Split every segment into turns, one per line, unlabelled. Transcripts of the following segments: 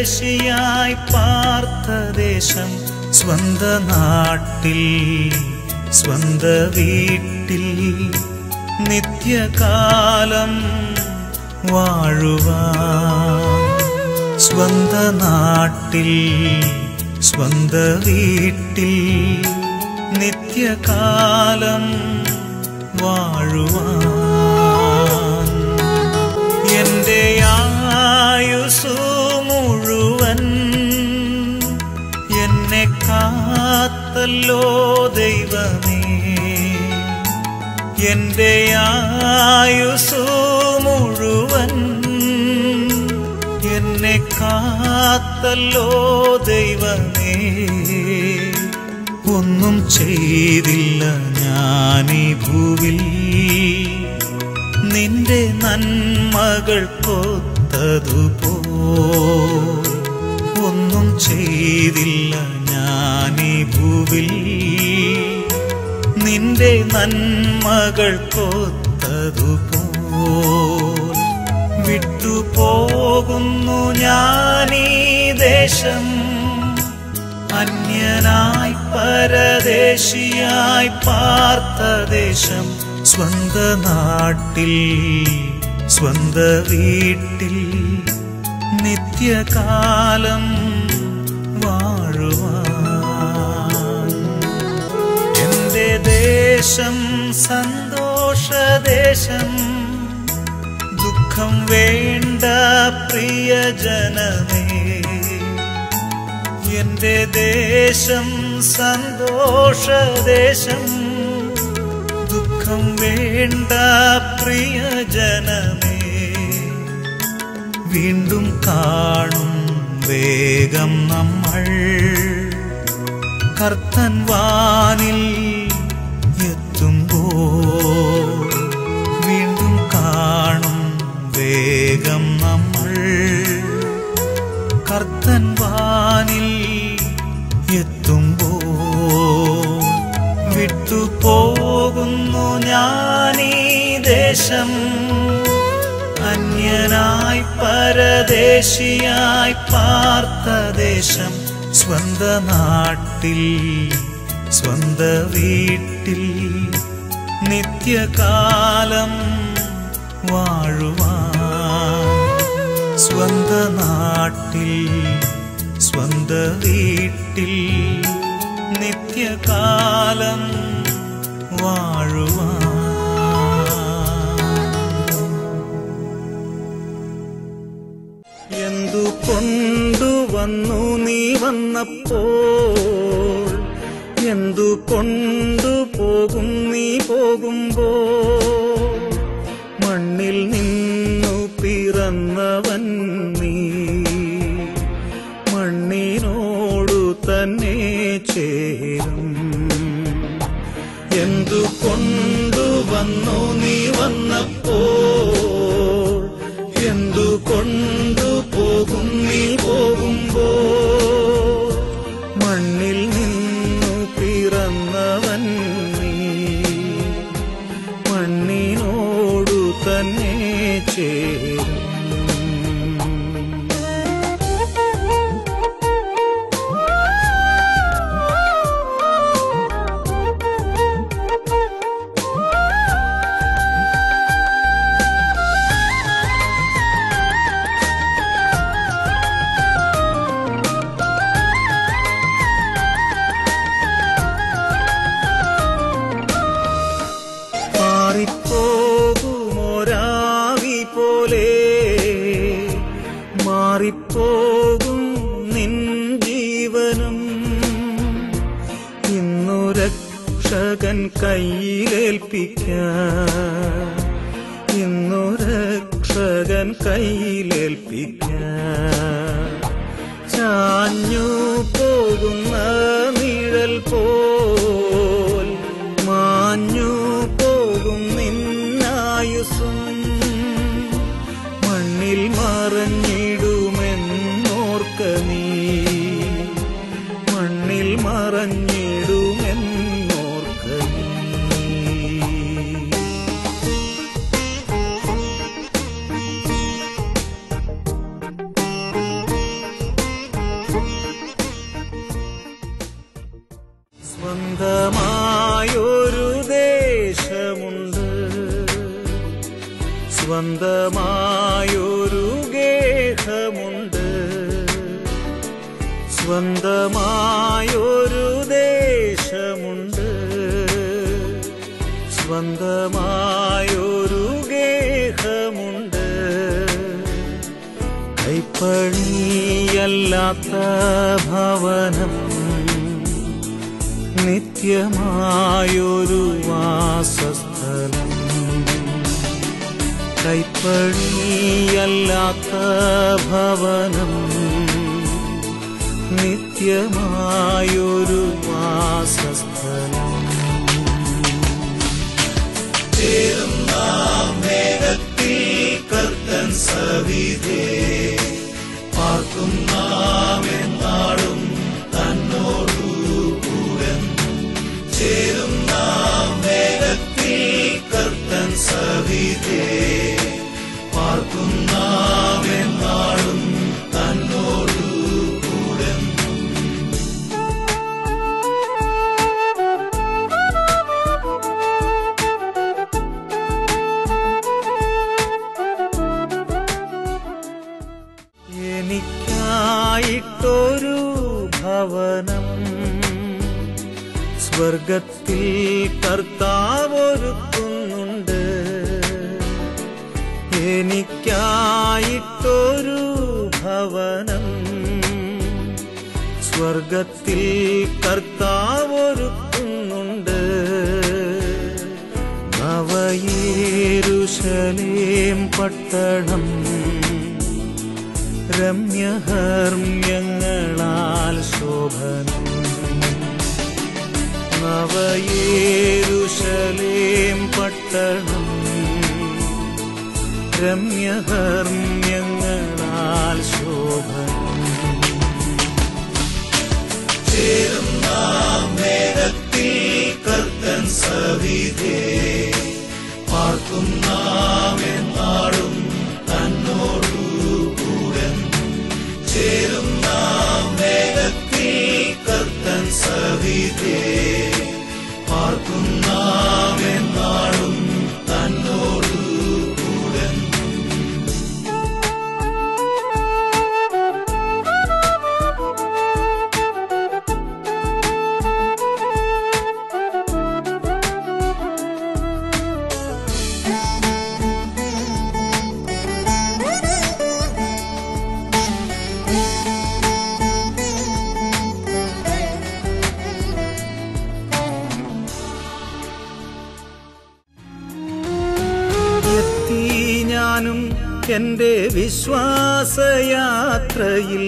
പരദേശിയായി പാർത്ത ദേശം സ്വന്ത നാട്ടിൽ സ്വന്ത വീട്ടിൽ നിത്യകാലം വാഴുവാൻ സ്വന്ത നാട്ടിൽ സ്വന്ത വീട്ടിൽ നിത്യകാലം വാഴുവാൻ എന്റെ ആയുസു മുഴുവൻ എന്നെ കാത്തല്ലോ ദൈവമേ എന്റെ ആയുസു മുഴുവൻ എന്നെ കാത്തല്ലോ ദൈവമേ ഒന്നും ചെയ്തില്ല ഞാനീ ഭൂവിൽ നിന്റെ നന്മകൾ കൊത്തതുപോ ഒന്നും ചെയ്തില്ല ഞാനീ ഭൂവിൽ നിന്റെ നന്മകൾ കൊത്തതുപോ വിട്ടുപോകുന്നു ഞാനീ ദേശം അന്യനായി പരദേശിയായി പാർത്ത ദേശം സ്വന്ത നാട്ടിൽ സ്വന്ത വീട്ടിൽ നിത്യകാലം വാഴുവാൻ എന്റെ ദേശം സന്തോഷദേശം ദുഃഖം വേണ്ട പ്രിയജനമേ എന്റെ ദേശം സന്തോഷദേശം ദുഃഖം വേണ്ട പ്രിയജനമേ വീണ്ടും കാണും വേഗം നമ്മൾ കർത്തൻ വാനിൽ എത്തുമ്പോൾ വീണ്ടും കാണും വേഗം നമ്മൾ കർത്തൻ വാനിൽ എത്തുമ്പോൾ വിട്ടുപോകുന്നു ഞാനീ ദേശം അന്യനായി പരദേശിയായി പാർത്ത ദേശം സ്വന്ത നാട്ടിൽ സ്വന്ത വീട്ടിൽ നിത്യകാലം വാഴുവാൻ സ്വന്ത നാട്ടിൽ സ്വന്ത വീട്ടിൽ നിത്യകാലം വാഴുവാൻ എന്തു കൊണ്ടുവന്നു നീ വന്നപ്പോൾ എന്തു കൊണ്ടുപോകും നീ പോകുമ്പോ മണ്ണിൽ നിന്നു പിറന്നവൻ നീ മണ്ണിനോടു തന്നെ ചേരും എന്തു കൊണ്ടുവന്നു നീ വന്നപ്പോൾ എന്തു കൊണ്ടുപോകും നീ പോകുമ്പോ മണ്ണിൽ നിന്നു പിറന്നവൻ നീ മണ്ണിനോടു തന്നെ ചേരും മാറിപ്പോകുമൊരാവി പോലെ മാറിപ്പോകും നിൻ ജീവനും ഇന്നു രക്ഷകൻ കയ്യിലേൽപ്പിക്കാൻ ഇന്നു രക്ഷകൻ കയ്യിലേൽപ്പിക്കാൻ ചാഞ്ഞു പോകുന്ന നിഴൽ പോൽ മാഞ്ഞു പോകും നിന്നായുസും മണ്ണിൽ മറഞ്ഞിടുമെന്നോർക്ക നീ മണ്ണിൽ മറഞ്ഞിടുമെന്നോർക്ക നീ സ്വന്തമായൊരു ദേശമുണ്ട് സ്വന്തമായൊരു ഗേഹമുണ്ട് സ്വന്തമായൊരു ദേശമുണ്ട് സ്വന്തമായൊരു ഗേഹമുണ്ട് കൈപ്പണിയല്ലാത്ത ഭവനം നിത്യമായൊരു വാസസ്ഥലം കൈപ്പണിയല്ലാത്ത ഭവനം നിത്യമായൊരു വാസസ്ഥലം കർത്തൻ സവിധേ പാർക്കും നാം എന്നാളും തന്നോടു കൂടെ ചേരും നാം വേഗത്തിൽ കർത്തൻ സവിധേ പാർക്കും നാം എന്നാളും തന്നോടു കൂടെ എനിക്കായിട്ടൊരു ഭവനം സ്വർഗത്തിൽ കർത്താവൊരുക്കുന്നുണ്ട് എനിക്കായിട്ടൊരു ഭവനം സ്വർഗത്തിൽ കർത്താവൊരുക്കുന്നുണ്ട് നവയേരുശലേം പട്ടണം രമ്യഹർമ്യങ്ങളാൽ ശോഭനം നവയേരുശലേം പട്ടണം രമ്യഹർമ്യങ്ങളാൽ ശോഭനം ചേരും നാം വേഗത്തിൽ കർത്തൻ സവിധേ പാർക്കും നാം എന്നാളും തന്നോടു കൂടെ ചേരും നാം വേഗത്തിൽ കർത്തൻ സവിധേ പാർക്കും നാം എന്നാളും തന്നോടു കൂടെ എത്തി ഞാനും എന്റെ വിശ്വാസയാത്രയിൽ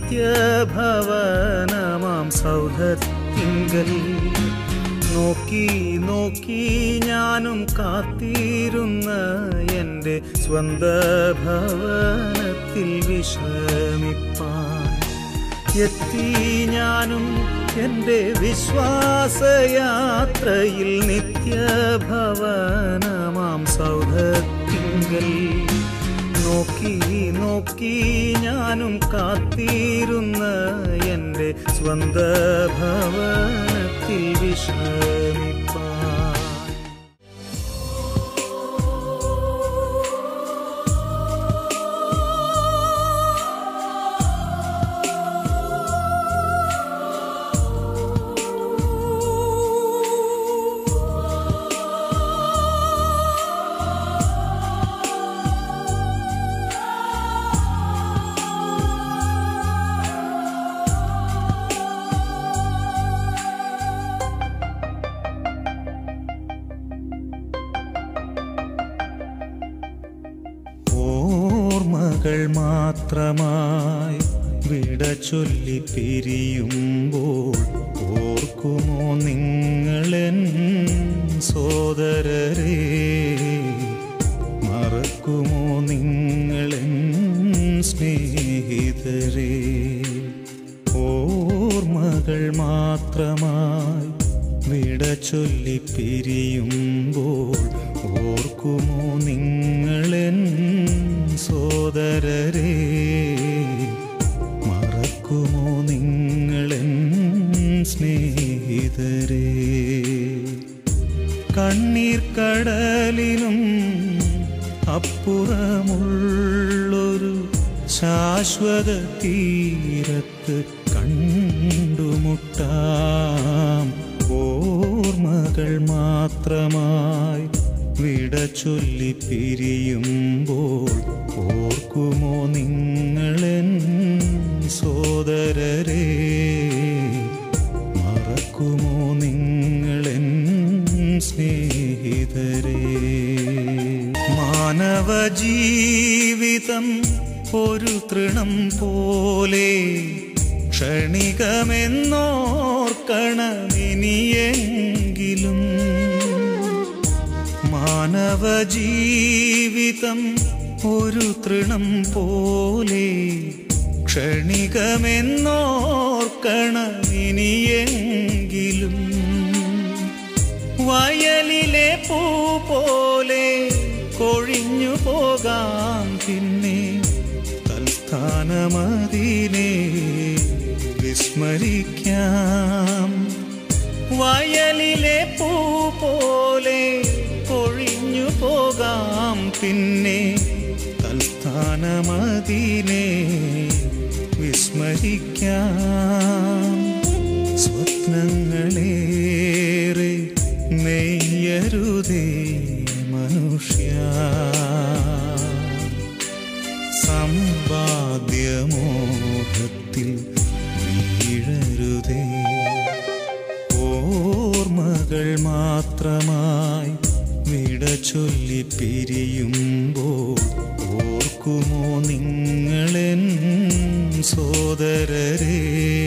നിത്യഭവനമാം സൗധത്തിങ്കൽ നോക്കി നോക്കി ഞാനും കാത്തിരുന്ന എന്റെ സ്വന്ത ഭവനത്തിൽ വിശ്രമിപ്പാൻ എത്തി ഞാനും എന്റെ വിശ്വാസയാത്രയിൽ നിത്യഭവനമാം സൗധത്തിങ്കൽ നോക്കി നോക്കി ഞാനും കാത്തിരുന്ന എന്റെ സ്വന്ത ഭവനത്തിൽ വിശ്രമിപ്പാൻ ഓർമ്മകൾ മാത്രമായി വിട ചൊല്ലി പിരിയുമ്പോൾ ഓർക്കുമോ നിങ്ങളെൻ സോദരരെ മറക്കുമോ നിങ്ങളെൻ സ്നേഹിതരെ ഓർമ്മകൾ മാത്രമായി വിട ചൊല്ലി പിരിയുമ്പോൾ ഓർക്കുമോ നിങ്ങളെൻ സോദരരെ മറക്കുമോ നിങ്ങളെൻ സ്നേഹ സ്നേഹിതരേ കണ്ണീർ കടലിനും അപ്പുറമുള്ളൊരു ശാശ്വത തീരത്ത് കണ്ടുമുട്ടാം ഓർമ്മകൾ മാത്രമായി വിട ചൊല്ലി പിരിയുമ്പോൾ ഓർക്കുമോ നിങ്ങളെൻ സോദരരേ മറക്കുമോ നിങ്ങളെൻ സ്നേഹിതരേ മാനവ ജീവിതം ഒരു തൃണം പോലെ ക്ഷണികമെന്നോർക്കണമിനിയെങ്കിലും മാനവ ജീവിതം ഒരു തൃണം പോലെ ക്ഷണികമെന്നോർക്കണമിനിയെങ്കിലും വയലിലെ പൂ പോലെ കൊഴിഞ്ഞു പോകാം പിന്നെ തൽസ്ഥാനമതിനെ വിസ്മരിക്കാം വയലിലെ പൂ പോലെ കൊഴിഞ്ഞു പോകാം പിന്നെ തൽസ്ഥാനമതിനെ വിസ്മരിക്കാം സ്വപ്നങ്ങളേറെ നെയ്യരുതേ മനുഷ്യ സമ്പാദ്യമോഹത്തിൽ വീഴരുതേ ഓർമ്മകൾ മാത്രമായി വിട ചൊല്ലി പിരിയുമ്പോൾ ഓർക്കുമോ നിങ്ങളെൻ സോദരരേ